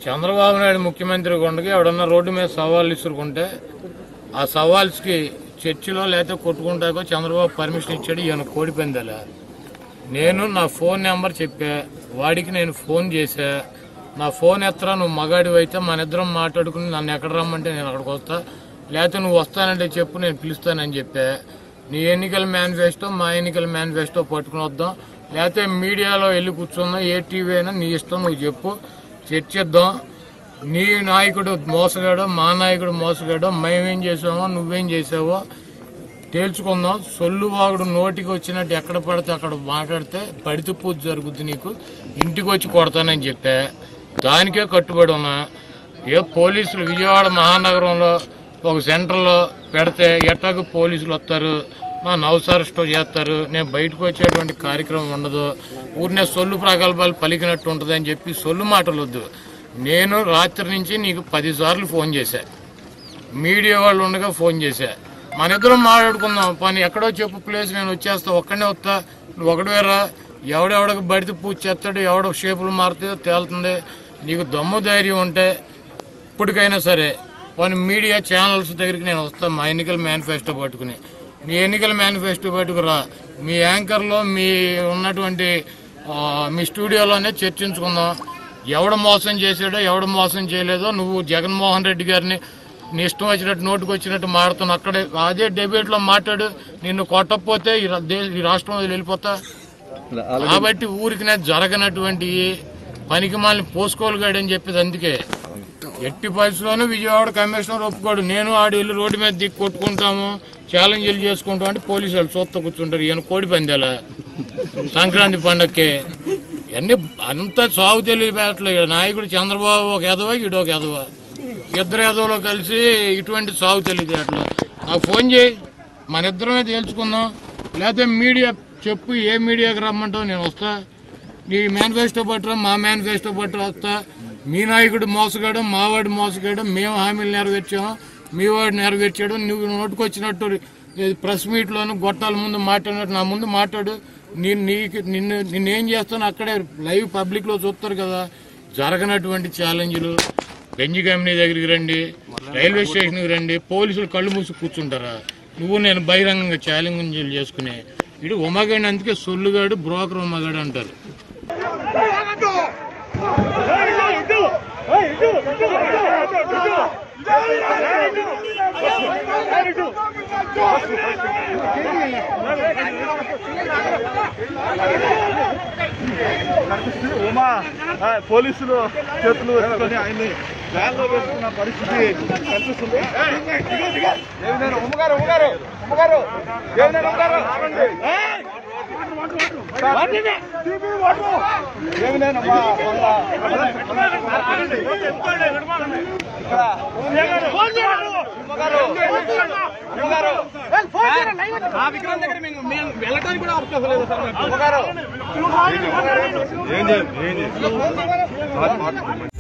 చంద్రబాబు నాయుడు ముఖ్యమంత్రి ఉండగా ఎవడన్నా రోడ్డు మీద సవాళ్ళు ఇసురుకుంటే ఆ సవాల్స్కి చర్చిలో లేకపోతే కొట్టుకుంటాకో చంద్రబాబు పర్మిషన్ ఇచ్చాడు ఈయన కోడి పందాల నేను నా ఫోన్ నెంబర్ చెప్పా వాడికి నేను ఫోన్ చేశా నా ఫోన్ ఎత్తరా నువ్వు మగాడివి అయితే మన ఇద్దరం మాట్లాడుకుని నన్ను ఎక్కడ రమ్మంటే నేను అక్కడికి వస్తా లేకపోతే నువ్వు వస్తానంటే చెప్పు నేను పిలుస్తానని చెప్పా నీ ఎన్నికల మేనిఫెస్టో మా ఎన్నికల మేనిఫెస్టో పట్టుకుని వద్దాం లేకపోతే మీడియాలో వెళ్ళి కూర్చుందాం ఏ టీవీ అయినా నీ ఇష్టం నువ్వు చెప్పు చర్చిద్దాం నీ నాయకుడు మోసగాడో మా నాయకుడు మోసగాడో మేమేం చేసామో నువ్వేం చేసావో తేల్చుకుందాం సొల్లు వాగుడు నోటికి వచ్చినట్టు ఎక్కడ పడితే అక్కడ మాట్లాడితే పడితే పూజ జరుగుద్ది నీకు ఇంటికి వచ్చి కొడతానని చెప్పా దానికే కట్టుబడి ఉన్నా ఏ పోలీసులు విజయవాడ మహానగరంలో ఒక సెంటర్లో పెడితే ఎట్టాకు పోలీసులు వస్తారు నా నవసారెస్ట్ చేస్తారు నేను బయటకు వచ్చేటువంటి కార్యక్రమం ఉండదు ఊరినే సొల్లు ప్రగల్భాలు పలికినట్టు ఉంటుంది అని చెప్పి సొల్లు మాటలు వద్దు నేను రాత్రి నుంచి నీకు పదిసార్లు ఫోన్ చేశా మీడియా వాళ్ళు ఉండగా ఫోన్ చేశా మన ఇద్దరం మాట్లాడుకుందాం పని ఎక్కడో చెప్పు ప్లేస్ నేను వచ్చేస్తా ఒక్కడే వస్తా నువ్వు ఒకటివేరా ఎవడెవడకు బడితే పూజ చేస్తాడు ఎవడ షేపులు మారుతాయో తేలుతుంది నీకు దమ్ము ధైర్యం ఉంటే ఇప్పటికైనా సరే కొన్ని మీడియా ఛానల్స్ దగ్గరికి నేను వస్తాను మా ఎన్నికల మేనిఫెస్టో పట్టుకుని మీ ఎన్నికల మేనిఫెస్టో పట్టుకురా మీ యాంకర్లో మీ ఉన్నటువంటి ఆ, మీ స్టూడియోలోనే చర్చించుకుందాం ఎవడు మోసం చేశాడో ఎవడు మోసం చేయలేదో నువ్వు జగన్మోహన్ రెడ్డి గారిని నీ ఇష్టం వచ్చినట్టు నోటుకు వచ్చినట్టు మాడుతున్నావు అక్కడే అదే డెబేట్లో మాట్లాడు నిన్ను కొట్టకపోతే ఈ రా- దే- ఈ రాష్ట్రం వదిలి వెళ్ళిపోతా కాబట్టి ఊరికి జరగనటువంటి పనికి మాలిని పోసుకోలుగాడని చెప్పేది అందుకే ఎట్టి పరిస్థితుల్లోనూ విజయవాడ కమిషనర్ ఒప్పుకోడు నేను ఆడి వెళ్ళి రోడ్డు మీద దిక్కు కొట్టుకుంటాము ఛాలెంజ్లు చేసుకుంటాం అంటే పోలీసు వాళ్ళు చూస్తా కూర్చుంటారు ఈయన కోడి పందాల సంక్రాంతి పండక్కి అన్ని అంతా సాగు తెలియట్లేదు నాయకుడు చంద్రబాబు ఒక ఎదవ ఈడు ఒక ఎదవ ఇద్దరు ఎదవలో కలిసి ఇటువంటి సాగు తెలియట్లేదు నాకు ఫోన్ చేయి మన ఇద్దరమే తేల్చుకుందాం లేకపోతే మీడియా చెప్పు ఏ మీడియాకి రమ్మంటావు నేను వస్తా నీ మేనిఫెస్టో పట్టరా మా మేనిఫెస్టో పట్టరా వస్తా మీ నాయకుడు మోసగాడు మావాడు మోసగాడు మేము హామీలు నెరవేర్చాము మీ వాడు నెరవేర్చాడు నువ్వు నోటుకొచ్చినట్టు ప్రెస్ మీట్లోను గొట్టాల ముందు మాట్లాడినట్టు నా ముందు మాట్లాడు నేను నీకు నిన్ను నిన్నేం చేస్తాను అక్కడే లైవ్ పబ్లిక్లో చూస్తారు కదా జరగనటువంటి ఛాలెంజ్లు గంజి కంపెనీ దగ్గరికి రండి రైల్వే స్టేషన్కి రండి పోలీసులు కళ్ళు మూసి కూర్చుంటారా నువ్వు నేను బహిరంగంగా ఛాలెంజ్ చేసుకునే ఇటు ఉమగాడిని అందుకే సొల్లుగాడు బ్రోకర్ ఉమగాడు అంటారు ఉమా ఆ, పోలీసులు చేతులు వేసుకొని ఆయన్ని వ్యాన్లో వేసుకున్న పరిస్థితి కనిపిస్తుంది ఏమినారు ఉమ్మగారు ఉమ్మగారు ఉమ్మగారు ఏమినారు ఉమ్మగారు ఏయ్! ఏమినారు అమ్మా ఆ విగ్రహం దగ్గర మేము మేము వెళ్ళడానికి కూడా అవకాశం లేదు సార్ ఏం చేయాలి ఏం చేయాలి